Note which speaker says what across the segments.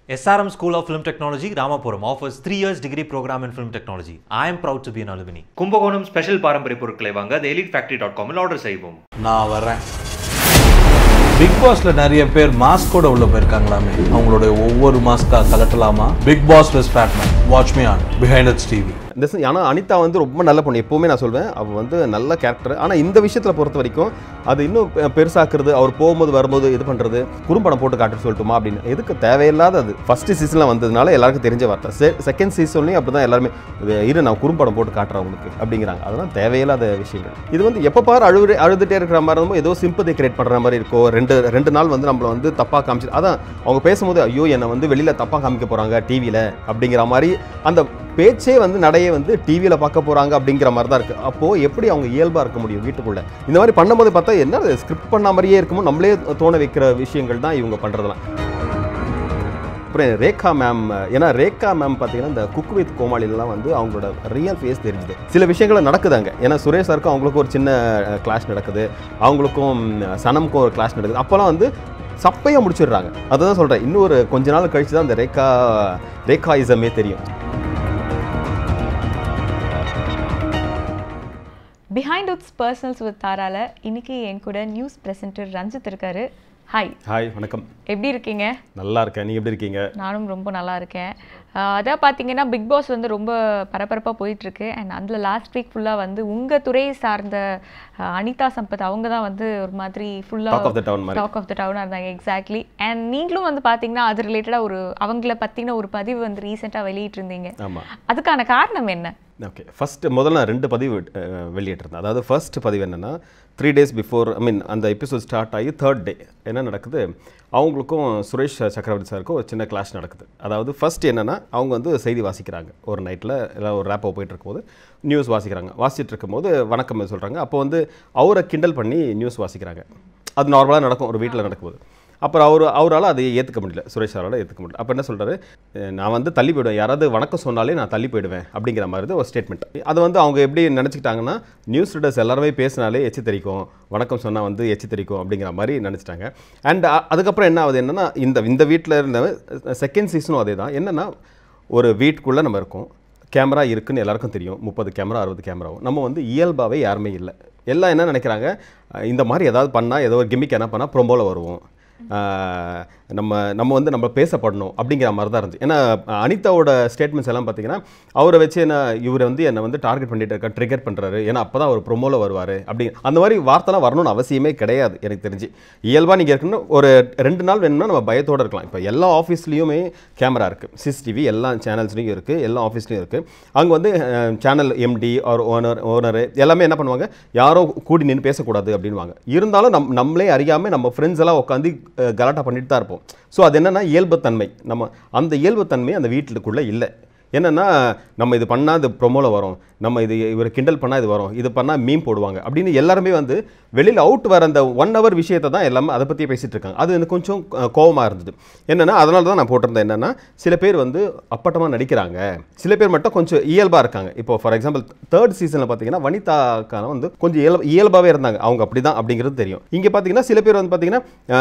Speaker 1: SRM School of Film Technology, Ramapuram offers three years degree program in film technology. I am proud to be an alumni. Kumbakonam special பாரம்பரிய பொருட்களை வாங்க the elite factory dot காமில் ஆர்டர் செய்வோம்
Speaker 2: நான் வரேன் big பாஸ்ல நிறைய பேர் மாஸ்கோட உள்ள போயிருக்காங்களாமே அவங்களுடைய ஒவ்வொரு மாஸ்கா கலட்டலாமா பிக் பாஸ் வெஸ் ஃபேட்மேன் watch me on Behindwoods TV
Speaker 3: இந்த சி- ஆனா அனிதா வந்து ரொம்ப நல்ல பொண்ணு எப்போவுமே நான் சொல்வேன் அவள் வந்து நல்ல கேரக்டர் ஆனால் இந்த விஷயத்தில் பொறுத்த வரைக்கும் அது இன்னும் பெ- பெருசாக்குறது அவர் போகும்போது வரும்போது இது பண்ணுறது குறும்படம் போட்டு காட்டு சொல்லட்டுமா அப்படின்னு எதுக்கு தேவையில்லாத அது ஃபர்ஸ்ட் சீசனில் வந்ததுனால எல்லாருக்கும் தெரிஞ்ச வார்த்தை செ செகண்ட் சீசன்லையும் அப்படி தான் எல்லாருமே இது இரு நான் குறும்படம் போட்டு காட்டுறேன் உங்களுக்கு அப்படிங்கிறாங்க அதெல்லாம் தேவையில்லாத விஷயங்கள் இது வந்து எப்போ பாரு அழுது அழுதுட்டே இருக்கிற மாதிரி இருந்தோம் ஏதோ சிம்பதி கிரியேட் பண்ணுற மாதிரி இருக்கோ ரெண்டு ரெண்டு நாள் வந்து நம்மளை வந்து தப்பாக காமிச்சு அதான் அவங்க பேசும்போது ஐயோ என்னை வந்து வெளியில் தப்பாக காமிக்க போகிறாங்க டிவியில் அப்படிங்கிற மாதிரி அந்த பேச்சே வந்து நடையே வந்து டிவியில் பார்க்க போகிறாங்க அப்படிங்கிற மாதிரி தான் இருக்குது அப்போது எப்படி அவங்க இயல்பாக இருக்க முடியும் வீட்டுக்குள்ளே இந்த மாதிரி பண்ணும்போது பார்த்தா என்ன ஸ்கிரிப்ட் பண்ண மாதிரியே இருக்குமோ நம்மளே தோண வைக்கிற விஷயங்கள் தான் இவங்க பண்ணுறதெல்லாம் அப்புறம் ரேகா மேம் ஏன்னா ரேகா மேம் பார்த்தீங்கன்னா இந்த குக் வித் கோமாளிலாம் வந்து அவங்களோட ரியல் ஃபேஸ் தெரிஞ்சுது சில விஷயங்கள் நடக்குதாங்க ஏன்னா சுரேஷ் சாருக்கும் அவங்களுக்கும் ஒரு சின்ன கிளாஷ் நடக்குது அவங்களுக்கும் சனமுக்கும் ஒரு கிளாஷ் நடக்குது அப்போல்லாம் வந்து சப்பையாக முடிச்சிடுறாங்க அதுதான் சொல்கிறேன் இன்னும் ஒரு கொஞ்ச நாள் கழிச்சு தான் அந்த ரேகா ரேகாயிசமே தெரியும்
Speaker 4: பிஹைண்ட் உட்ஸ் பர்சனல்ஸ் வித் தாரால இன்னைக்கு என் கூட நியூஸ் பிரசன்டர் ரஞ்சித் இருக்காரு ஹாய்
Speaker 3: ஹாய் வணக்கம்
Speaker 4: எப்படி இருக்கீங்க
Speaker 3: நல்லா இருக்கேன் நீங்கள் எப்படி இருக்கீங்க
Speaker 4: நானும் ரொம்ப நல்லா இருக்கேன் ஆஹ் அதான் பார்த்தீங்கன்னா பிக் பாஸ் வந்து ரொம்ப பரபரப்பாக போயிட்டு இருக்கு அண்ட் அதில் லாஸ்ட் வீக் ஃபுல்லாக வந்து உங்கள் துறையை சார்ந்த ஆஹ் அனிதா சம்பத் அவங்க தான் வந்து ஒரு மாதிரி
Speaker 3: Talk of the town
Speaker 4: ஃபுல்லாக
Speaker 3: மாதிரி.
Speaker 4: டாக் ஆஃப் த டவுனாக இருந்தாங்க எக்ஸாக்ட்லி அண்ட் நீங்களும் வந்து பார்த்தீங்கன்னா அது ரிலேட்டடாக ஒரு அவங்கள பற்றின ஒரு பதிவு வந்து ரீசெண்டாக வெளியிட்டிருந்தீங்க
Speaker 3: ஆமாம்
Speaker 4: அதுக்கான காரணம் என்ன
Speaker 3: ஓகே ஃபஸ்ட்டு முதல்ல நான் ரெண்டு பதிவு அஹ், வெளியிட்டிருந்தேன் அதாவது ஃபர்ஸ்ட் பதிவு என்னென்னா three days before I mean அந்த எபிசோட் ஸ்டார்ட் ஆகி தேர்ட் டே என்ன நடக்குது அவங்களுக்கும் சுரேஷ் சக்கரவர்த்தி சாருக்கும் ஒரு சின்ன கிளாஷ் நடக்குது அதாவது ஃபர்ஸ்ட் என்னென்னா அவங்க வந்து செய்தி வாசிக்கிறாங்க ஒரு நைட்டில் எல்லாம் ஒரு ரேப்போ போயிட்டு இருக்கும்போது நியூஸ் வாசிக்கிறாங்க வாசிச்சுட்டு இருக்கும்போது வணக்கம் சொல்கிறாங்க அப்போ வந்து அவரை கிண்டல் பண்ணி நியூஸ் வாசிக்கிறாங்க அது நார்மலாக நடக்கும் ஒரு வீட்டில் நடக்கும்போது அப்புறம் அவர் அவரால் அதை ஏற்றுக்க முடியல சுரேஷ் அவரால் ஏற்றுக்க முடியல அப்போ என்ன சொல்கிறாரு நான் வந்து தள்ளி போயிடுவேன் யாராவது வணக்கம் சொன்னாலே நான் தள்ளி போயிடுவேன் அப்படிங்கிற மாதிரி தான் ஒரு ஸ்டேட்மெண்ட் அது வந்து அவங்க எப்படி நினச்சிக்கிட்டாங்கன்னா நியூஸ் ரீடர்ஸ் எல்லாருமே பேசினாலே எச்சி தெரிக்கும் வணக்கம் சொன்னால் வந்து எச்சி தெரிக்கும் அப்படிங்கிற மாதிரி நினச்சிட்டாங்க அண்ட் அதுக்கப்புறம் என்ன ஆகுது என்னென்னா இந்த இந்த வீட்டில் இருந்த செகண்ட் சீசனும் அதே தான் என்னென்னா ஒரு வீட்டுக்குள்ளே நம்ம இருக்கோம் கேமரா இருக்குன்னு எல்லாருக்கும் தெரியும் முப்பது கேமரா அறுபது கேமராவும் நம்ம வந்து இயல்பாகவே யாருமே இல்லை எல்லாம் என்ன நினைக்கிறாங்க அஹ் இந்த மாதிரி ஏதாவது பண்ணால் ஏதோ ஒரு கிமிக் என்ன பண்ணால் ப்ரொமோவில் வருவோம் ஆஹ் நம்ம நம்ம வந்து நம்ம பேசப்படணும் அப்படிங்கிற மாதிரி தான் இருந்துச்சு ஏன்னா அனிதாவோட ஸ்டேட்மெண்ட்ஸ் எல்லாம் பார்த்தீங்கன்னா அவரை வச்சு என்ன இவர் வந்து என்னை வந்து டார்கெட் பண்ணிட்டு இருக்க ட்ரிகர் பண்ணுறாரு ஏன்னா அப்போ தான் அவர் ப்ரொமோவில் வருவார் அப்படி அந்த மாதிரி வார்த்தைலாம் வரணும்னு அவசியமே கிடையாது எனக்கு தெரிஞ்சு இயல்பாக நீங்கள் இருக்கணும் ஒரு ரெண்டு நாள் வேணும்னா நம்ம பயத்தோடு இருக்கலாம் இப்போ எல்லா ஆஃபீஸ்லேயுமே கேமரா இருக்குது சிசிடிவி எல்லா சேனல்ஸ்லையும் இருக்குது எல்லா ஆஃபீஸ்லையும் இருக்குது அங்கே வந்து channel MD or owner owner எல்லாமே என்ன பண்ணுவாங்க யாரோ கூடி நின்று பேசக்கூடாது அப்படின்வாங்க இருந்தாலும் நம் நம்மளே அறியாமல் நம்ம ஃப்ரெண்ட்ஸ் எல்லாம் உட்காந்து கலாட்டா பண்ணிட்டு தான் இருப்போம் ஸோ அது என்னென்னா இயல்புத்தன்மை நம்ம அந்த இயல்புத்தன்மை அந்த வீட்டுக்குள்ளே இல்லை என்னென்னா நம்ம இது பண்ணால் இது ப்ரொமோவில் வரும் நம்ம இது இவர் கிண்டல் பண்ணால் இது வரும் இது பண்ணால் மீம் போடுவாங்க அப்படின்னு எல்லாருமே வந்து வெளியில் அவுட் வர அந்த ஒன் ஹவர் விஷயத்தை தான் எல்லாமே அதை பற்றியே பேசிகிட்டு இருக்காங்க அது எனக்கு கொஞ்சம் கோவமாக இருந்தது என்னென்னா அதனால தான் நான் போட்டிருந்தேன் என்னென்னா சில பேர் வந்து அப்பட்டமாக நடிக்கிறாங்க சில பேர் மட்டும் கொஞ்சம் இயல்பாக இருக்காங்க இப்போ ஃபார் எக்ஸாம்பிள் தேர்ட் சீசனில் பார்த்தீங்கன்னா வனிதாக்கான வந்து கொஞ்சம் இயல்பு இயல்பாகவே இருந்தாங்க அவங்க அப்படி தான் அப்படிங்கிறது தெரியும் இங்கே பார்த்தீங்கன்னா சில பேர் வந்து பார்த்தீங்கன்னா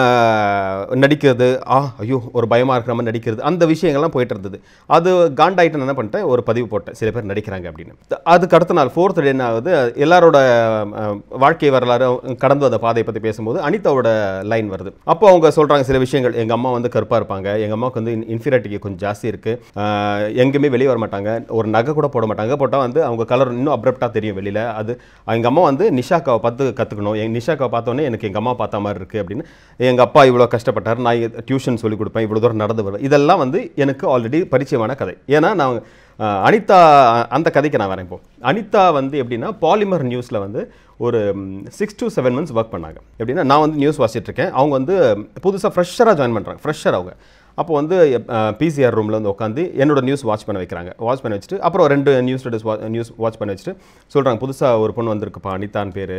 Speaker 3: ஆஹ், நடிக்கிறது ஆ ஐயோ ஒரு பயமாக இருக்கிற மாதிரி நடிக்கிறது அந்த விஷயங்கள்லாம் போயிட்டு இருந்தது அது காண்டாயிட்டு நான் என்ன பண்ணிட்டேன் ஒரு பதிவு போட்டேன் சில பேர் நடிக்கிறாங்க அப்படின்னு த- அதுக்கு அடுத்த நாள் ஃபோர்த் டே என்ன ஆகுது எல்லாரோட ஆஹ், வாழ்க்கை வரலாறு கடந்து வந்த பாதையை பற்றி பேசும்போது அனிதாவோட லைன் வருது அப்போ அவங்க சொல்கிறாங்க சில விஷயங்கள் எங்கள் அம்மா வந்து கருப்பாக இருப்பாங்க எங்கள் அம்மாவுக்கு வந்து இன்ஃபீரியாரிட்டி கொஞ்சம் ஜாஸ்தி இருக்குது எங்கேயுமே வெளியே வர மாட்டாங்க ஒரு நகை கூட போட மாட்டாங்க போட்டால் வந்து அவங்க கலர் இன்னும் அப்ரப்டாக தெரியும் வெளியில் அது எங்கள் அம்மா வந்து நிஷாக்காவை பார்த்து கற்றுக்கணும் என் நிஷாக்காவை பார்த்தோன்னே எனக்கு எங்கள் அம்மா பார்த்த மாதிரி இருக்குது அப்படின்னு எங்கள் அப்பா இவ்வளோ கஷ்டப்பட்டார் நான் டியூஷன் சொல்லிக் கொடுப்பேன் இவ்வளோ தூரம் நடந்து வருவேன் இதெல்லாம் வந்து எனக்கு ஆல்ரெடி பரிச்சயமான கதை ஏன்னா நான் அஹ், அனிதா அந்த கதைக்கு நான் வரேன் இப்போ அனிதா வந்து எப்படின்னா பாலிமர் நியூஸில் வந்து ஒரு six to seven months work பண்ணாங்க எப்படின்னா நான் வந்து நியூஸ் வாசிட்டு இருக்கேன் அவங்க வந்து புதுசாக ஃப்ரெஷராக ஜாயின் பண்ணுறாங்க ஃப்ரெஷர் அவங்க அப்போ வந்து பிசிஆர் ரூமில் வந்து உட்காந்து என்னோட நியூஸ் வாட்ச் பண்ண வைக்கிறாங்க வாட்ச் பண்ண வச்சுட்டு அப்புறம் ரெண்டு நியூஸ் ரீடர்ஸ் நியூஸ் வாட்ச் பண்ண வச்சுட்டு சொல்கிறாங்க புதுசாக ஒரு பொண்ணு வந்திருக்குப்பா அனிதான் பேர்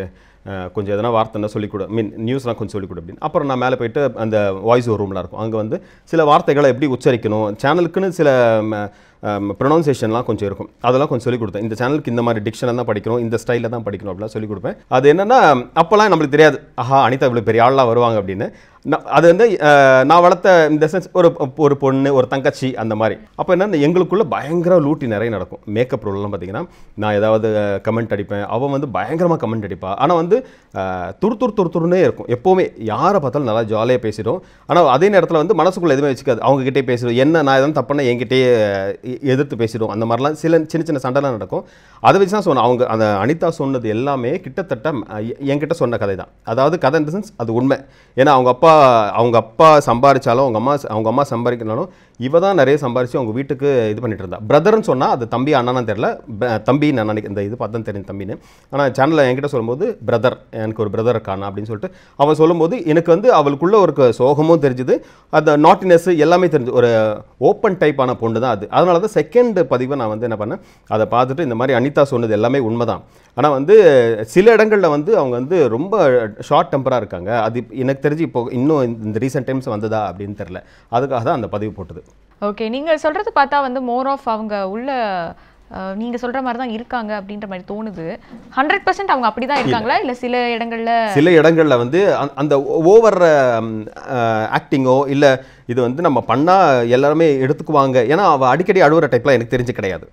Speaker 3: அஹ், கொஞ்சம் எதனா வார்த்தைன்னா சொல்லிக் கொடு மீன் நியூஸ்லாம் கொஞ்சம் சொல்லிக் கொடு அப்படின்னு அப்புறம் நான் மேலே போயிட்டு அந்த வாய்ஸ் ஓவர் ரூம்லாம் இருக்கும் அங்கே வந்து சில வார்த்தைகளை எப்படி உச்சரிக்கணும் சேனலுக்குன்னு சில ப்ரொனவுன்சேஷன்லாம் கொஞ்சம் இருக்கும் அதெல்லாம் கொஞ்சம் சொல்லிக் கொடுத்தேன் இந்த சேனலுக்கு இந்த மாதிரி டிக்ஷனில் தான் படிக்கணும் இந்த ஸ்டைலில் தான் படிக்கணும் அப்படிலாம் சொல்லிக் கொடுப்பேன் அது என்னன்னா அப்போல்லாம் நம்மளுக்கு தெரியாது ஆஹா அனிதா இவ்வளோ பெரிய ஆள்லாம் வருவாங்க அப்படின்னு நான் அது வந்து அஹ், நான் வளர்த்த இந்த சென்ஸ் ஒரு ஒரு பொண்ணு ஒரு தங்கச்சி அந்த மாதிரி அப்போ என்னன்னா எங்களுக்குள்ள பயங்கர லூட்டி நிறைய நடக்கும் மேக்கப் ரோல்லாம் பார்த்தீங்கன்னா நான் ஏதாவது கமெண்ட் அடிப்பேன் அவன் வந்து பயங்கரமாக கமெண்ட் அடிப்பா ஆனால் வந்து அஹ், துரு துரு துரு துருன்னே இருக்கும் எப்போவுமே யாரை பார்த்தாலும் நல்லா ஜாலியாக பேசிடும் ஆனால் அதே நேரத்தில் வந்து மனசுக்குள்ள எதுவுமே வச்சுக்காது அவங்க கிட்டே பேசிடும் என்ன நான் எதாவது தப்புனா என்கிட்டயே எ- எதிர்த்து பேசிடும் அந்த மாதிரிலாம் சில சின்ன சின்ன சண்டைலாம் நடக்கும் அதை வச்சு தான் சொன்னேன் அவங்க அந்த அனிதா சொன்னது எல்லாமே கிட்டத்தட்ட அஹ், எ- என்கிட்ட சொன்ன கதை தான் அதாவது கதை இந்த சென்ஸ் அது உண்மை ஏன்னா அவங்க அப்பா அவங்க அப்பா சம்பாரிச்சாலும் அவங்க அம்மா அவங்க அம்மா சம்பாதிக்கனாலும் இவ தான் நிறைய சம்பாரிச்சு அவங்க வீட்டுக்கு இது பண்ணிட்டு இருந்தா பிரதர்னு சொன்னா அது தம்பி அண்ணான்னு தெரியல ப- தம்பி நான் நினைக்க இந்த இது பார்த்தா தெரியும் தம்பின்னு ஆனால் சேனலில் என்கிட்ட சொல்லும்போது பிரதர் எனக்கு ஒரு பிரதர் இருக்கானா அப்படின்னு சொல்லிட்டு அவன் சொல்லும்போது எனக்கு வந்து அவளுக்குள்ள ஒரு க- சோகமும் தெரிஞ்சுது அந்த நாட்டினஸ் எல்லாமே தெரிஞ்சு ஒரு ஓப்பன் டைப்பான பொண்ணு தான் அது அதனால தான் செகண்ட் பதிவை நான் வந்து என்ன பண்ணேன் அதை பார்த்துட்டு இந்த மாதிரி அனிதா சொன்னது எல்லாமே உண்மைதான் ஆனால் வந்து சில இடங்களில் வந்து அவங்க வந்து ரொம்ப ஷார்ட் டெம்பராக இருக்காங்க அது இப்ப- எனக்கு தெரிஞ்சு இப்போ இன்னும் இந்த ரீசெண்ட் டைம்ஸ் வந்ததா அப்படின்னு தெரில அதுக்காக தான் அந்த பதிவு போட்டது
Speaker 4: ஓகே நீங்கள் சொல்கிறது பார்த்தா வந்து மோர் ஆஃப் அவங்க உள்ள அஹ், நீங்க சொல்ற மாதிரி தான் இருக்காங்க அப்படின்ற மாதிரி தோணுது ஹண்ட்ரட் பர்சன்ட் அவங்க அப்படி தான் இருக்காங்களா இல்லை சில இடங்கள்ல
Speaker 3: சில இடங்களில் வந்து அந்த- அந்த ஓவர் ஆக்டிங்கோ இல்லை இது வந்து நம்ம பண்ணால் எல்லாருமே எடுத்துக்குவாங்க ஏன்னா அவள் அடிக்கடி அழுவுற டைப்லாம் எனக்கு தெரிஞ்சு கிடையாது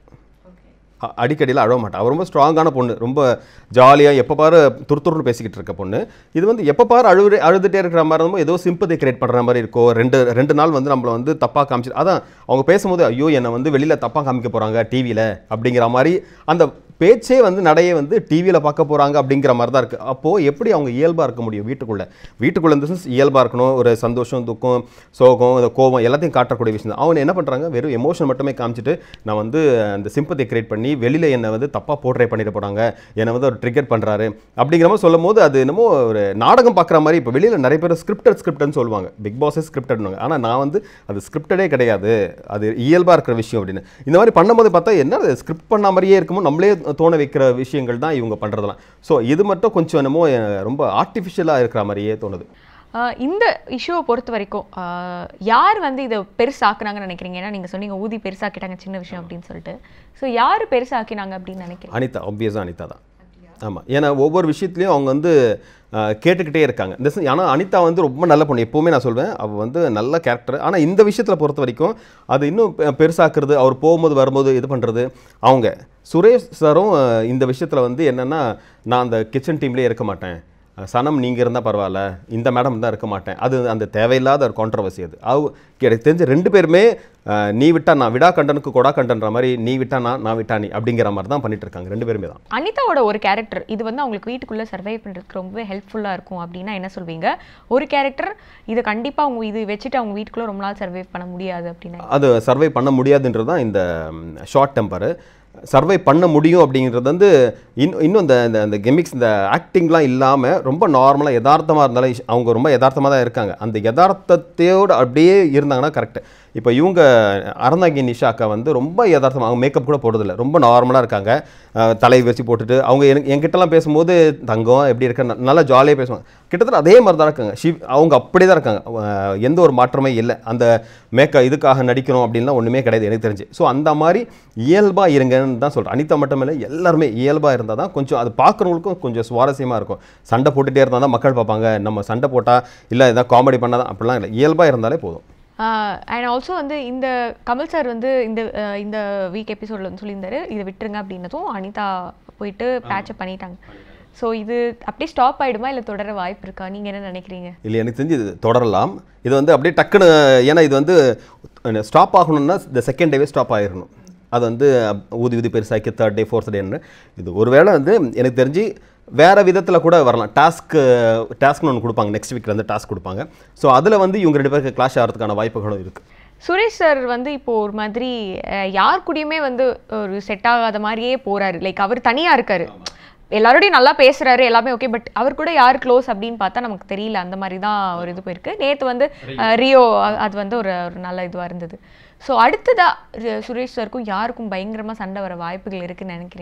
Speaker 3: அ- அடிக்கடியில் அழ மாட்டா அவள் ரொம்ப ஸ்ட்ராங்கான பொண்ணு ரொம்ப ஜாலியாக எப்போ பாரு துருத்துருன்னு பேசிக்கிட்டு இருக்க பொண்ணு இது வந்து எப்போ பாரு அழுது அழுதுகிட்டே இருக்கிற மாதிரி இருக்கும் ஏதோ சிம்பதி கிரியேட் பண்ணுற மாதிரி இருக்கும் ரெண்டு ரெண்டு நாள் வந்து நம்மளை வந்து தப்பாக காமிச்சு அதான் அவங்க பேசும்போது ஐயோ என்னை வந்து வெளியில் தப்பாக காமிக்க போகிறாங்க டிவியில் அப்படிங்கிற மாதிரி அந்த பேச்சே வந்து நடையே வந்து டிவியில் பார்க்க போகிறாங்க அப்படிங்கிற மாதிரி தான் இருக்குது அப்போது எப்படி அவங்க இயல்பாக இருக்க முடியும் வீட்டுக்குள்ளே வீட்டுக்குள்ளே இந்த சென்ஸ் இயல்பாக இருக்கணும் ஒரு சந்தோஷம் துக்கம் சோகம் இந்த கோபம் எல்லாத்தையும் காட்டக்கூடிய விஷயம் தான் அவங்க என்ன பண்ணுறாங்க வெறும் எமோஷன் மட்டுமே காமிச்சிட்டு நான் வந்து அந்த சிம்பத்தை கிரியேட் பண்ணி வெளியில் என்னை வந்து தப்பாக போர்ட்ரே பண்ணிட போகிறாங்க என்னை வந்து ஒரு ட்ரிகர் பண்ணுறாரு அப்படிங்கிற மாதிரி சொல்லும் போது அது என்னமோ ஒரு நாடகம் பார்க்குற மாதிரி இப்போ வெளியில் நிறைய பேர் ஸ்கிரிப்டட் ஸ்கிரிப்ட்னு சொல்லுவாங்க பிக் பாஸே ஸ்கிரிப்டட்னுவாங்க ஆனால் நான் வந்து அது ஸ்கிரிப்டடே கிடையாது அது இயல்பாக இருக்கிற விஷயம் அப்படின்னு இந்த மாதிரி பண்ணும்போது பார்த்தா என்ன ஸ்கிரிப்ட் பண்ண மாதிரியே இருக்குமோ நம்மளே தோண வைக்கிற விஷயங்கள் தான் இவங்க பண்ணுறதெல்லாம் ஸோ இது மட்டும் கொஞ்சம் என்னமோ அஹ், ரொம்ப ஆர்டிஃபிஷியலாக இருக்கிற மாதிரியே தோணுது
Speaker 4: ஆஹ் இந்த இஷ்யூவை பொறுத்த வரைக்கும் ஆஹ் யார் வந்து இதை பெருசாக்குனாங்கன்னு நினைக்கிறீங்க ஏன்னா நீங்க சொன்னீங்க ஊதி பெருசாக்கிட்டாங்க சின்ன விஷயம் அப்படின்னு சொல்லிட்டு ஸோ யார் பெருசாக்கினாங்க அப்படின்னு நினைக்கிறீங்க
Speaker 3: அனிதா ஆப்வியஸாக அனிதா தான் ஆமாம் ஏன்னா ஒவ்வொரு விஷயத்துலையும் அவங்க வந்து அஹ், கேட்டுக்கிட்டே இருக்காங்க இந்த ஆனால் அனிதா வந்து ரொம்ப நல்ல பொண்ணு எப்போவுமே நான் சொல்வேன் அவள் வந்து நல்ல கேரக்டர் ஆனால் இந்த விஷயத்தில் பொறுத்த வரைக்கும் அது இன்னும் பெ- பெருசாக்குறது அவர் போகும்போது வரும்போது இது பண்ணுறது அவங்க சுரேஷ் சாரும் அஹ், இந்த விஷயத்தில் வந்து என்னென்னா நான் அந்த கிச்சன் டீம்லேயே இருக்க மாட்டேன் அஹ், சனம் நீங்கள் இருந்தால் பரவாயில்ல இந்த மேடம் தான் இருக்க மாட்டேன் அது அந்த தேவையில்லாத ஒரு கான்ட்ரவர்சி அது அவ எனக்கு தெரிஞ்ச ரெண்டு பேருமே அஹ், நீ விட்டா நான் விடா கண்டனுக்கு கொடா கண்டன்ற மாதிரி நீ விட்டா நான் நான் விட்டா நீ அப்படிங்கிற மாதிரி தான் பண்ணிட்டு இருக்காங்க ரெண்டு பேருமே தான்
Speaker 4: அனிதாவோட ஒரு கேரக்டர் இது வந்து அவங்களுக்கு வீட்டுக்குள்ள சர்வை பண்றதுக்கு ரொம்பவே ஹெல்ப்ஃபுல்லா இருக்கும் அப்படின்னா என்ன சொல்வீங்க ஒரு கேரக்டர் இதை கண்டிப்பா அவங்க இது வச்சுட்டு அவங்க வீட்டுக்குள்ள ரொம்ப நாள் சர்வை பண்ண முடியாது அப்படின்னா
Speaker 3: அது சர்வை பண்ண முடியாதுன்றது தான் இந்த ஷார்ட் டெம்பரு சர்வை பண்ண முடியும் அப்படிங்கிறது வந்து இன்னும் இன்னும் இந்த இந்த இந்த கெமிக்ஸ் இந்த ஆக்டிங்லாம் இல்லாமல் ரொம்ப நார்மலாக யதார்த்தமாக இருந்தாலும் இஷ்- அவங்க ரொம்ப யதார்த்தமாக தான் இருக்காங்க அந்த யதார்த்தத்தோடு அப்படியே இருந்தாங்கன்னா கரெக்ட் இப்போ இவங்க அறந்தாங்கி நிஷா அக்கா வந்து ரொம்ப யதார்த்தமாக அவங்க மேக்கப் கூட போடுறதில்ல ரொம்ப நார்மலாக இருக்காங்க அஹ், தலை வச்சு போட்டுட்டு அவங்க எனக்கு என்கிட்டலாம் பேசும்போது தங்கம் எப்படி இருக்க ந- நல்லா ஜாலியாக பேசுவாங்க கிட்டத்தட்ட அதே மாதிரி தான் இருக்காங்க ஷிவ் அவங்க அப்படியே தான் இருக்காங்க அஹ், எந்த ஒரு மாற்றமே இல்லை அந்த மேக்க இதுக்காக நடிக்கணும் அப்படின்லாம் ஒன்றுமே கிடையாது எனக்கு தெரிஞ்சு ஸோ அந்த மாதிரி இயல்பாக இருங்கன்னு தான் சொல்கிறேன் அனிதா மட்டும் இல்லை எல்லாருமே இயல்பாக இருந்தால் தான் கொஞ்சம் அது பார்க்குறவங்களுக்கும் கொஞ்சம் சுவாரஸ்யமாக இருக்கும் சண்டை போட்டுகிட்டே இருந்தால் தான் மக்கள் பார்ப்பாங்க நம்ம சண்டை போட்டால் இல்லை ஏதாவது காமெடி பண்ணால் தான் அப்படிலாம் இல்லை இயல்பாக இருந்தாலே போதும்
Speaker 4: அண்ட் ஆல்சோ வந்து இந்த கமல் சார் வந்து இந்த அஹ், இந்த வீக் எபிசோட்ல வந்து சொல்லியிருந்தாரு இதை விட்டுருங்க அப்படின்னதும் அனிதா போயிட்டு பேட்சப் பண்ணிட்டாங்க ஸோ இது அப்படியே ஸ்டாப் ஆயிடுமா இல்லை தொடர வாய்ப்பு இருக்கா நீங்க என்ன நினைக்கிறீங்க
Speaker 3: இல்லை எனக்கு தெரிஞ்சு இது தொடரலாம் இது வந்து அப்படியே டக்குன்னு ஏன்னா இது வந்து ஸ்டாப் ஆகணும்னா இந்த செகண்ட் டேவே ஸ்டாப் ஆகிடணும் அது வந்து ஊதி ஊதி பெருசாக்கி தேர்ட் டே ஃபோர்த் டேன்னு இது ஒருவேளை வந்து எனக்கு தெரிஞ்சு வேறு விதத்தில் கூட வரலாம் டாஸ்க்கு டாஸ்க்னு ஒன்று கொடுப்பாங்க நெக்ஸ்ட் வீக்கில் வந்து டாஸ்க் கொடுப்பாங்க ஸோ அதில் வந்து இவங்க ரெண்டு பேருக்கு கிளாஷ் ஆகிறதுக்கான வாய்ப்புகளும் இருக்குது
Speaker 4: சுரேஷ் சார் வந்து இப்போ ஒரு மாதிரி அஹ், யார் கூடயுமே வந்து ஒரு செட் ஆகாத மாதிரியே போறாரு லைக் அவர் தனியா இருக்காரு எல்லாரோடையும் நல்லா பேசுறாரு எல்லாமே ஓகே பட் அவர் கூட யார் க்ளோஸ் அப்படின்னு பார்த்தா நமக்கு தெரியல அந்த மாதிரி தான் ஒரு இது போயிருக்கு நேத்து வந்து அஹ், ரியோ அ- அது வந்து ஒரு ஒரு நல்ல இதுவா இருந்தது ஸோ அடுத்ததா ரி- சுரேஷ் சாருக்கும் யாருக்கும் பயங்கரமா சண்டை வர வாய்ப்புகள் இருக்குன்னு நினைக்கிறீங்க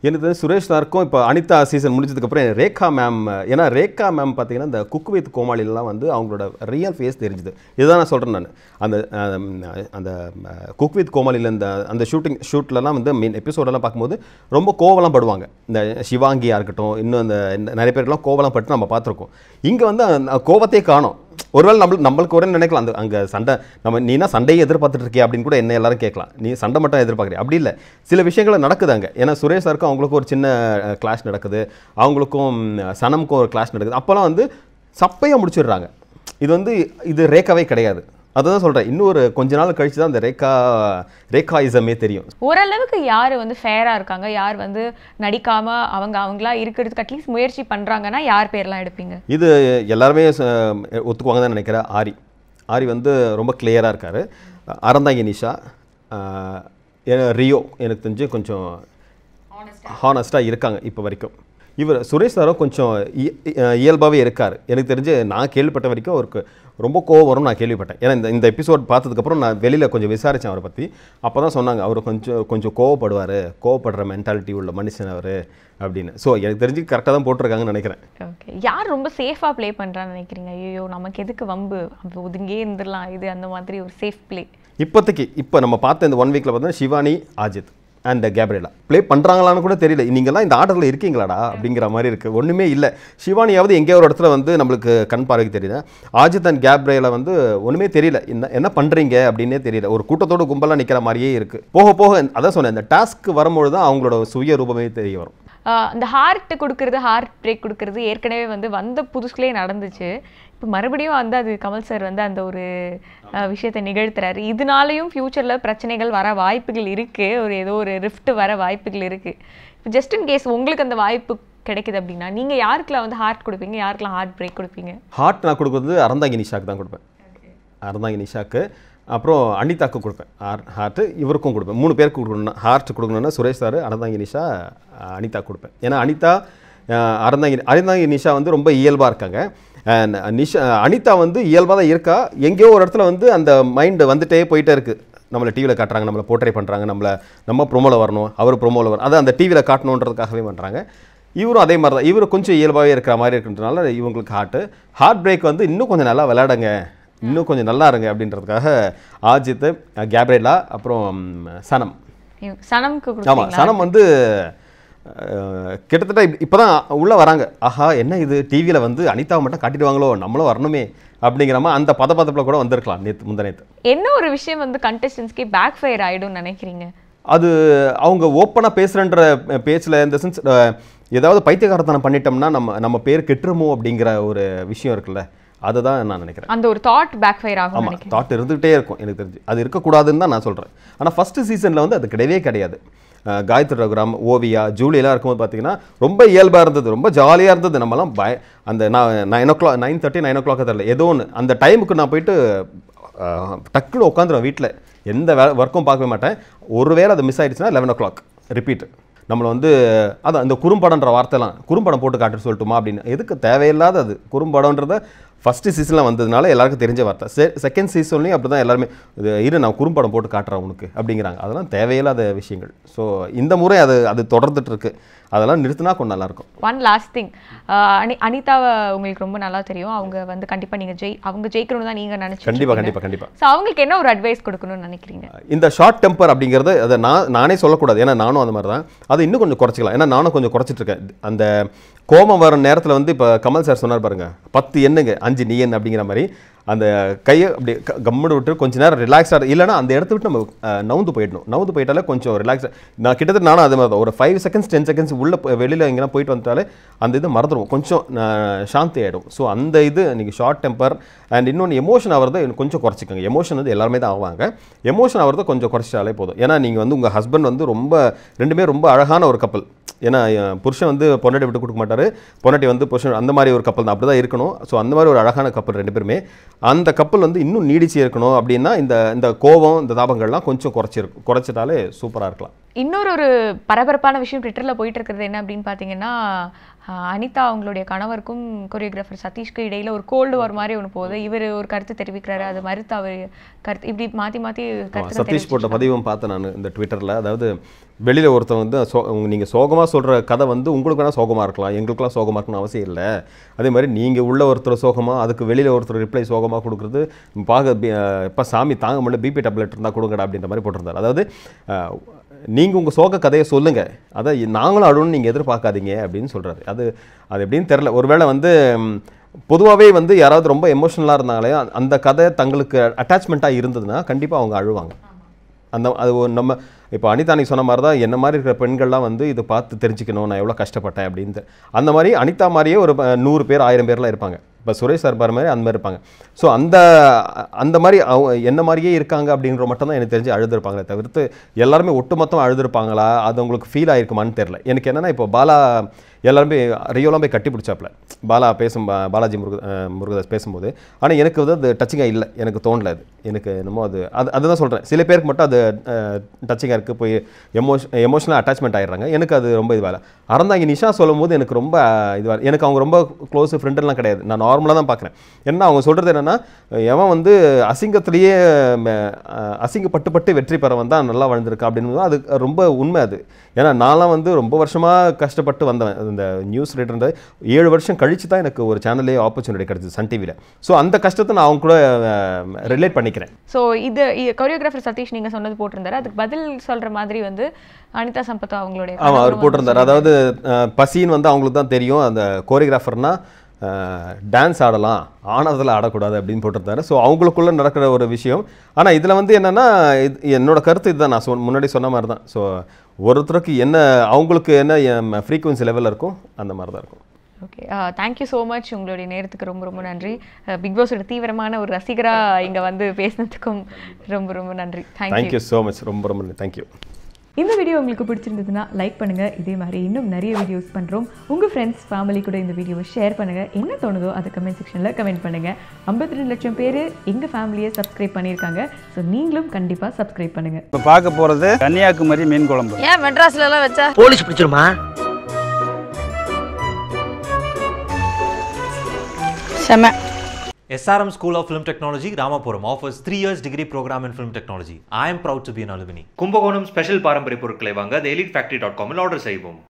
Speaker 3: எனக்கு தெரிஞ்சு சுரேஷ் சாருக்கும் இப்போ அனிதா சீசன் முடிஞ்சதுக்கப்புறம் ரேகா மேம் ஏன்னா ரேகா மேம் பார்த்தீங்கன்னா இந்த குக் வித் கோமாளிலாம் வந்து அவங்களோட ரியல் ஃபேஸ் தெரிஞ்சுது இதுதான் நான் சொல்கிறேன் நான் அந்த அஹ், அந்த குக் வித் கோமாளியில் இந்த அந்த ஷூட்டிங் ஷூட்லலாம் வந்து மீன் எபிசோடெல்லாம் பார்க்கும்போது ரொம்ப கோவலாம் படுவாங்க இந்த சிவாங்கியாக இருக்கட்டும் இன்னும் அந்த இந்த நிறைய பேருக்குலாம் கோவலாம் பட்டு நம்ம பார்த்துருக்கோம் இங்கே வந்து அந்த கோவத்தையே காணோம் ஒருவேளை நம்மளுக்கு நம்மளுக்கு ஒரு நினைக்கலாம் அந்த அங்கே சண்டை நம்ம நீனா சண்டையை எதிர்பார்த்துட்டு இருக்கியா அப்படின்னு கூட என்ன எல்லாரும் கேட்கலாம் நீ சண்டை மட்டும் எதிர்பார்க்குறீ அப்படி இல்லை சில விஷயங்கள் நடக்குது அங்கே ஏன்னா சுரேஷ் சாருக்கும் அவங்களுக்கும் ஒரு சின்ன கிளாஷ் நடக்குது அவங்களுக்கும் சனமுக்கும் ஒரு கிளாஷ் நடக்குது அப்போல்லாம் வந்து சப்பையாக முடிச்சிடுறாங்க இது வந்து இது ரேக்காவே கிடையாது அதுதான் சொல்கிறேன் இன்னும் ஒரு கொஞ்ச நாள் கழிச்சு தான் அந்த ரேக்கா ரேக்காயிசமே தெரியும்
Speaker 4: ஓரளவுக்கு யார் வந்து ஃபேராக இருக்காங்க யார் வந்து நடிக்காம அவங்க அவங்களா இருக்கிறதுக்கு அட்லீஸ்ட் முயற்சி பண்றாங்கன்னா யார் பேர்லாம் எடுப்பீங்க
Speaker 3: இது எல்லாருமே ச- ஒத்துக்குவாங்க தான் நினைக்கிறேன் ஆரி ஆரி வந்து ரொம்ப கிளியராக இருக்கார் அறந்தாங்கி நிஷா ஆஹ், எ- ரியோ எனக்கு தெரிஞ்சு கொஞ்சம் ஹானஸ்ட்டாக இருக்காங்க இப்போ வரைக்கும் இவர் சுரேஷ் சாரும் கொஞ்சம் இயல்பாகவே இருக்கார் எனக்கு தெரிஞ்சு நான் கேள்விப்பட்ட வரைக்கும் அவருக்கு ரொம்ப கோவம் வரும்னு நான் கேள்விப்பட்டேன் ஏன்னா இந்த இந்த எபிசோட் பார்த்ததுக்கப்புறம் நான் வெளியில் கொஞ்சம் விசாரித்தேன் அவரை பற்றி அப்போ தான் சொன்னாங்க அவர் கொஞ்சம் கொஞ்சம் கோவப்படுவார் கோவப்படுற மென்டாலிட்டி உள்ள மனுஷன் அவர் அப்படின்னு ஸோ எனக்கு தெரிஞ்சு கரெக்டாக தான் போட்டிருக்காங்கன்னு நினைக்கிறேன்
Speaker 4: ஓகே யார் ரொம்ப சேஃபாக ப்ளே பண்ணுறான்னு நினைக்கிறீங்க ஐயோ நமக்கு எதுக்கு வம்பு அப்போ ஒதுங்கே இருந்துடலாம் இது அந்த மாதிரி ஒரு சேஃப் ப்ளே
Speaker 3: இப்போதைக்கு இப்போ நம்ம பார்த்த இந்த ஒன் வீக்கில் பார்த்தீங்கன்னா சிவானி அஜித் அண்ட் கேப்ரியலா ப்ளே பண்ணுறாங்களான்னு கூட தெரியல நீங்கள்லாம் இந்த ஆர்டரில் இருக்கீங்களாடா அப்படிங்கிற மாதிரி இருக்குது ஒன்றுமே இல்லை சிவானியாவது எங்கேயோ ஒரு இடத்துல வந்து நம்மளுக்கு கண் பார்வைக்கு தெரியுது அஜித் அண்ட் கேப்ரியலா வந்து ஒன்றுமே தெரியல என்ன என்ன பண்ணுறீங்க அப்படின்னே தெரியல ஒரு கூட்டத்தோட கும்பலாக நிற்கிற மாதிரியே இருக்குது போக போக அதான் சொன்னேன் இந்த டாஸ்க் வரும்பொழுது தான் அவங்களோட சுய ரூபமே தெரிய வரும்
Speaker 4: அந்த ஹார்ட் கொடுக்கறது ஹார்ட் பிரேக் கொடுக்கறது ஏற்கனவே வந்து வந்த புதுசுலேயே நடந்துச்சு இப்போ மறுபடியும் வந்து அது கமல் சார் வந்து அந்த ஒரு அஹ், விஷயத்தை நிகழ்த்துறாரு இதனாலையும் ஃப்யூச்சரில் பிரச்சனைகள் வர வாய்ப்புகள் இருக்குது ஒரு ஏதோ ஒரு ரிஃப்ட் வர வாய்ப்புகள் இருக்குது இப்போ ஜஸ்ட் இன் கேஸ் உங்களுக்கு அந்த வாய்ப்பு கிடைக்குது அப்படின்னா நீங்கள் யாருக்கெல்லாம் வந்து ஹார்ட் கொடுப்பீங்க யாருக்கெல்லாம் ஹார்ட் பிரேக் கொடுப்பீங்க
Speaker 3: ஹார்ட் நான் கொடுக்குறது அறந்தாங்கி நிஷாக்கு தான் கொடுப்பேன் அறந்தாங்கி நிஷாக்கு அப்புறம் அனிதாக்கு கொடுப்பேன் ஹார் ஹார்ட்டு இவருக்கும் கொடுப்பேன் மூணு பேருக்கு கொடுக்கணும்னா ஹார்ட் கொடுக்கணும்னா சுரேஷ் சார் அறந்தாங்கி நிஷா அஹ், அனிதா கொடுப்பேன் ஏன்னா அனிதா அஹ், அறந்தாங்கி அறந்தாங்கி நிஷா வந்து ரொம்ப இயல்பாக இருக்காங்க And நிஷா அனிதா வந்து இயல்பாக தான் இருக்கா எங்கேயோ ஒரு இடத்துல வந்து அந்த மைண்டு வந்துட்டே போயிட்டே இருக்குது நம்மளை டிவியில் காட்டுறாங்க நம்மளை போர்ட்ரே பண்ணுறாங்க நம்மளை நம்ம ப்ரோமோவில் வரணும் அவர் ப்ரோமோவில் வரும் அதை அந்த டிவியில் காட்டணுன்றதுக்காகவே பண்ணுறாங்க இவரும் அதே மாதிரி தான் இவர் கொஞ்சம் இயல்பாகவே இருக்கிற மாதிரி இருக்குன்றனால இவங்களுக்கு ஹார்ட்டு ஹார்ட் பிரேக் வந்து இன்னும் கொஞ்சம் நல்லா விளையாடுங்க இன்னும் கொஞ்சம் நல்லா இருங்க அப்படின்றதுக்காக ஆஜித் கேப்ரேலா அப்புறம் சனம்
Speaker 4: இவ- சனம்க்கு
Speaker 3: ஆமாம்
Speaker 4: கொடுப்பீங்களா
Speaker 3: சனம் வந்து அஹ், கிட்டத்தட்ட இப்போ தான் உள்ளே வராங்க ஆஹா என்ன இது டிவியில் வந்து அனிதாவை மட்டும் காட்டிடுவாங்களோ நம்மளும் வரணுமே அப்படிங்கிற மாதிரி அந்த பதப்பதப்பில் கூட வந்திருக்கலாம் நேற்று முந்த நேற்று
Speaker 4: என்ன ஒரு விஷயம் வந்து கண்டஸ்டன்ஸ்க்கே பேக் ஃபயர் ஆயிடும்னு நினைக்கிறீங்க
Speaker 3: அது அவங்க ஓப்பனாக பேசுகிறன்ற பேச்சில் இந்த சென்ஸ் ஏதாவது பைத்தியகாரத்தனம் பண்ணிட்டோம்னா நம்ம நம்ம பேர் கெட்டுருமோ அப்படிங்கிற ஒரு விஷயம் இருக்குல்ல அதுதான் நான் நினைக்கிறேன்
Speaker 4: அந்த ஒரு தாட் பேக் ஃபயர் ஆகும்
Speaker 3: ஆமாம்
Speaker 4: நினைக்கிறேன்
Speaker 3: தாட் இருந்துகிட்டே இருக்கும் எனக்கு தெரிஞ்சு அது இருக்கக்கூடாதுன்னு தான் நான் சொல்கிறேன் ஆனால் ஃபஸ்ட்டு சீசனில் வந்து அது கிடையவே கிடையாது அஹ் காயத்ரி ரகுராம் ஓவியா ஜூலியெல்லாம் இருக்கும்போது பார்த்தீங்கன்னா ரொம்ப இயல்பாக இருந்தது ரொம்ப ஜாலியாக இருந்தது நம்மலாம் பய அந்த நான் nine o'clock nine thirty nine o'clock தெரியல ஏதோ ஒன்று அந்த டைமுக்கு நான் போயிட்டு அஹ், டக்குன்னு உட்காந்துருவேன் வீட்டில் எந்த வேலை ஒர்க்கும் பார்க்கவே மாட்டேன் ஒரு வேளை அது மிஸ் ஆயிடுச்சுன்னா லெவன் ஓ கிளாக் ரிப்பீட் நம்மளை வந்து அதான் இந்த குறும்படன்ற வார்த்தைலாம் குறும்படம் போட்டு காட்டுட்டு சொல்லட்டுமா அப்படின்னு எதுக்கு தேவையில்லாத அது குறும்படம்ன்றத ஃபஸ்ட்டு சீசனில் வந்ததுனால எல்லாருக்கும் தெரிஞ்ச வார்த்தை செ செகண்ட் சீசன்லேயும் அப்படி தான் எல்லாருமே இது இரு நான் குறும்படம் போட்டு காட்டுறேன் உனக்கு அப்படிங்கிறாங்க அதெல்லாம் தேவையில்லாத விஷயங்கள் ஸோ இந்த முறை அது அது தொடர்ந்துட்டு இருக்கு அதெல்லாம் நிறுத்தினா கொஞ்சம் நல்லாயிருக்கும்
Speaker 4: ஒன் லாஸ்ட் திங் அனி அனிதாவை உங்களுக்கு ரொம்ப நல்லா தெரியும் அவங்க வந்து கண்டிப்பா நீங்க ஜெய் அவங்க ஜெயிக்கணும்னு தான் நீங்க நினைச்சு
Speaker 3: கண்டிப்பாக கண்டிப்பாக கண்டிப்பாக
Speaker 4: ஸோ அவங்களுக்கு என்ன ஒரு அட்வைஸ் கொடுக்கணும்னு நினைக்கிறீங்க
Speaker 3: இந்த ஷார்ட் டெம்பர் அப்படிங்கிறது அதை நான் நானே சொல்லக்கூடாது ஏன்னா நானும் அந்த மாதிரி தான் அதை இன்னும் கொஞ்சம் குறைச்சிக்கலாம் ஏன்னா நானும் கொஞ்சம் குறைச்சிட்டு இருக்கேன் அந்த கோபம் வர நேரத்தில் வந்து இப்போ கமல் சார் சொன்னார் பாருங்க பத்து எண்ணுங்க அஞ்சு நீ எண் அப்படிங்கிற மாதிரி அந்த கையை அப்படி க- கம்முன்னு விட்டு கொஞ்ச நேரம் ரிலாக்ஸாக இல்லைன்னா அந்த இடத்த விட்டு நம்ம அஹ், நவுந்து போயிடணும் நவுந்து போயிட்டாலே கொஞ்சம் ரிலாக்ஸ் நான் கிட்டத்தட்ட நானும் அதே மாதிரி தான் ஒரு ஃபைவ் செகண்ட்ஸ் டென் செகண்ட்ஸ் உள்ள போ- வெளியில எங்கேனா போயிட்டு வந்துட்டாலே அந்த இது மறந்துடும் கொஞ்சம் அஹ், சாந்தி ஆகிடும் ஸோ அந்த இது நீங்கள் ஷார்ட் டெம்பர் அண்ட் இன்னொன்று எமோஷன் ஆகிறத இன்னும் கொஞ்சம் குறைச்சிக்கோங்க எமோஷன் வந்து எல்லாருமே தான் ஆவாங்க எமோஷன் ஆகிறத கொஞ்சம் குறைச்சிட்டாலே போதும் ஏன்னா நீங்கள் வந்து உங்கள் ஹஸ்பண்ட் வந்து ரொம்ப ரெண்டுமே ரொம்ப அழகான ஒரு கப்பல் ஏன்னா என் புருஷன் வந்து பொண்டாட்டி விட்டு கொடுக்க மாட்டாரு பொண்டாட்டி வந்து புருஷன் அந்த மாதிரி ஒரு கப்பல் தான் அப்படி தான் இருக்கணும் ஸோ அந்த மாதிரி ஒரு அழகான கப்பல் ரெண்டு பேருமே அந்த கப்பல் வந்து இன்னும் நீடிச்சு இருக்கணும் அப்படின்னா இந்த இந்த கோபம் இந்த தாபங்கள்லாம் கொஞ்சம் குறைச்சிருக்கும் குறைச்சிட்டாலே சூப்பராக இருக்கலாம்
Speaker 4: இன்னொரு ஒரு பரபரப்பான விஷயம் ட்விட்டரில் போயிட்டு இருக்கிறது என்ன அப்படின்னு பார்த்தீங்கன்னா ஆஹ் அனிதா அவங்களுடைய கணவருக்கும் கொரியோகிராஃபர் சதீஷ்க்கு இடையில ஒரு கோல்டு வார் மாதிரி ஒன்று போகுது இவர் ஒரு கருத்து தெரிவிக்கிறாரு அது மறுத்து அவர் கருத்து இப்படி மாற்றி மாற்றி
Speaker 3: ஆமா,
Speaker 4: கருத்து
Speaker 3: சதீஷ் போட்ட பதிவும் பார்த்தேன் நான் இந்த ட்விட்டரில் அதாவது வெளியில் ஒருத்தன் வந்து சோ நீங்கள் சோகமாக சொல்கிற கதை வந்து உங்களுக்கு வேணால் சோகமாக இருக்கலாம் எங்களுக்குலாம் சோகமாக இருக்கணும்னு அவசியம் இல்லை அதே மாதிரி நீங்கள் உள்ள ஒருத்தர் சோகமாக அதுக்கு வெளியில் ஒருத்தர் ரிப்ளை சோகமாக கொடுக்குறது பார்க்க இப்போ சாமி தாங்க முடியல பிபி டேப்லெட் இருந்தால் கொடுங்கடா அப்படின்ற மாதிரி போட்டிருந்தார் அதாவது நீங்கள் உங்கள் சோக கதையை சொல்லுங்கள் அதை நாங்களும் அழுன்னு நீங்கள் எதிர்பார்க்காதீங்க அப்படின்னு சொல்கிறாரு அது அது எப்படின்னு தெரில ஒருவேளை வந்து பொதுவாகவே வந்து யாராவது ரொம்ப எமோஷனலாக இருந்தாங்களே அந்த கதை தங்களுக்கு அட்டாச்மெண்ட்டாக இருந்ததுன்னா கண்டிப்பாக அவங்க அழுவாங்க அந்த அது ஒரு நம்ம இப்போ அனிதா நீ சொன்ன மாதிரி தான் என்ன மாதிரி இருக்கிற பெண்கள்லாம் வந்து இதை பார்த்து தெரிஞ்சுக்கணும் நான் எவ்வளோ கஷ்டப்பட்டேன் அப்படின்ட்டு அந்த மாதிரி அனிதா மாதிரியே ஒரு ப- நூறு பேர் ஆயிரம் பேர்லாம் இருப்பாங்க இப்போ சுரேஷ் சார் பாரு மாதிரி அந்த மாதிரி இருப்பாங்க ஸோ அந்த அந்த மாதிரி அவங்க என்ன மாதிரியே இருக்காங்க அப்படின்ற மட்டும் தான் எனக்கு தெரிஞ்சு அழுதுருப்பாங்களே தவிர்த்து எல்லாருமே ஒட்டுமொத்தமாக அழுதுருப்பாங்களா அது உங்களுக்கு ஃபீல் ஆயிருக்குமான்னு தெரில எனக்கு என்னென்னா இப்போ பாலா எல்லாருமே ரியோலாம் போய் கட்டி பிடிச்சாப்புல பாலா பேசும் பா- பாலாஜி முருக அஹ் முருகதாஸ் பேசும்போது ஆனால் எனக்கு வந்து அது டச்சிங்காக இல்லை எனக்கு தோணல அது எனக்கு என்னமோ அது அது அதுதான் சொல்கிறேன் சில பேருக்கு மட்டும் அது டச்சிங்காக இருக்குது போய் எமோஷ் எமோஷனல் அட்டாச்மெண்ட் ஆயிடுறாங்க எனக்கு அது ரொம்ப இதுவாக இல்லை அறந்தாங்கி நிஷா சொல்லும் போது எனக்கு ரொம்ப இதுவாக எனக்கு அவங்க ரொம்ப க்ளோஸ் ஃப்ரெண்டெல்லாம் கிடையாது நான் நார்மலாக தான் பார்க்குறேன் என்ன அவங்க சொல்கிறது என்னென்னா எவன் வந்து அசிங்கத்திலேயே ம, அஹ், அசிங்கப்பட்டு பட்டு வெற்றி பெறவன் தான் நல்லா வாழ்ந்திருக்கான் அப்படின்னு அது ரொம்ப உண்மை அது ஏன்னா நான்லாம் வந்து ரொம்ப வருஷமாக கஷ்டப்பட்டு வந்தவன் இந்த நியூஸ் ரீடர்ன்ற ஏழு வருஷம் கழிச்சு தான் எனக்கு ஒரு சேனல்லே ஆப்பர்ச்சுனிட்டி கிடைச்சது சன் டிவியில் ஸோ அந்த கஷ்டத்தை நான் அவங்க கூட ரிலேட் பண்ணிக்கிறேன்
Speaker 4: ஸோ இது கொரியோகிராஃபர் சதீஷ் நீங்க சொன்னது போட்டிருந்தாரு அதுக்கு பதில் சொல்ற மாதிரி வந்து அனிதா சம்பத் அவங்களுடைய
Speaker 3: ஆமாம் அவர்
Speaker 4: கணவரும்
Speaker 3: போட்டிருந்தார் அதாவது அஹ், பசின்னு வந்து அவங்களுக்கு தான் தெரியும் அந்த கோரியோகிராஃபர்னா டான்ஸ் ஆடலாம் ஆனதில் ஆடக்கூடாது அப்படின்னு போட்டிருந்தாரு ஸோ அவங்களுக்குள்ள நடக்கிற ஒரு விஷயம் ஆனால் இதில் வந்து என்னென்னா இது என்னோட கருத்து இதுதான் நான் சொன்ன முன்னாடி சொன்ன மாதிரி தான் ஸோ ஒருத்தருக்கு என்ன அவங்களுக்கு என்ன ஃப்ரீக்குவன்சி லெவலில் இருக்கும் அந்த மாதிரி தான் இருக்கும்
Speaker 4: ஓகே தேங்க்யூ ஸோ மச் உங்களுடைய நேரத்துக்கு ரொம்ப ரொம்ப நன்றி பிக் பாஸோட தீவிரமான ஒரு ரசிகரா இங்க வந்து பேசினதுக்கும் ரொம்ப ரொம்ப நன்றி தேங்க்யூ
Speaker 3: தேங்க்யூ ஸோ மச் ரொம்ப ரொம்ப தேங்க்யூ
Speaker 5: இந்த வீடியோ உங்களுக்கு பிடிச்சிருந்ததுன்னா லைக் பண்ணுங்க இதே மாதிரி இன்னும் நிறைய வீடியோஸ் பண்றோம் உங்க ஃப்ரெண்ட்ஸ் ஃபேமிலி கூட இந்த வீடியோவை ஷேர் பண்ணுங்க என்ன தோணுதோ அதை கமெண்ட் செக்ஷன்ல கமெண்ட் பண்ணுங்க 52 ரெண்டு லட்சம் பேர் எங்க ஃபேமிலியை சப்ஸ்கிரைப் பண்ணியிருக்காங்க ஸோ நீங்களும் கண்டிப்பா சப்ஸ்கிரைப் பண்ணுங்க
Speaker 6: இப்போ பார்க்க போகிறது கன்னியாகுமரி மீன் குழம்பு
Speaker 7: ஏன் மெட்ராஸ்ல எல்லாம் வச்சா
Speaker 8: போலீஸ் பிடிச்சிருமா
Speaker 7: செம
Speaker 1: SRM School of Film Technology, Ramapuram offers 3 years degree program in film technology. I am proud to be an alumni. Kumbakonam special பாரம்பரிய பொருட்களை வாங்க the elitefactory.com இல் ஆர்டர் செய்வோம்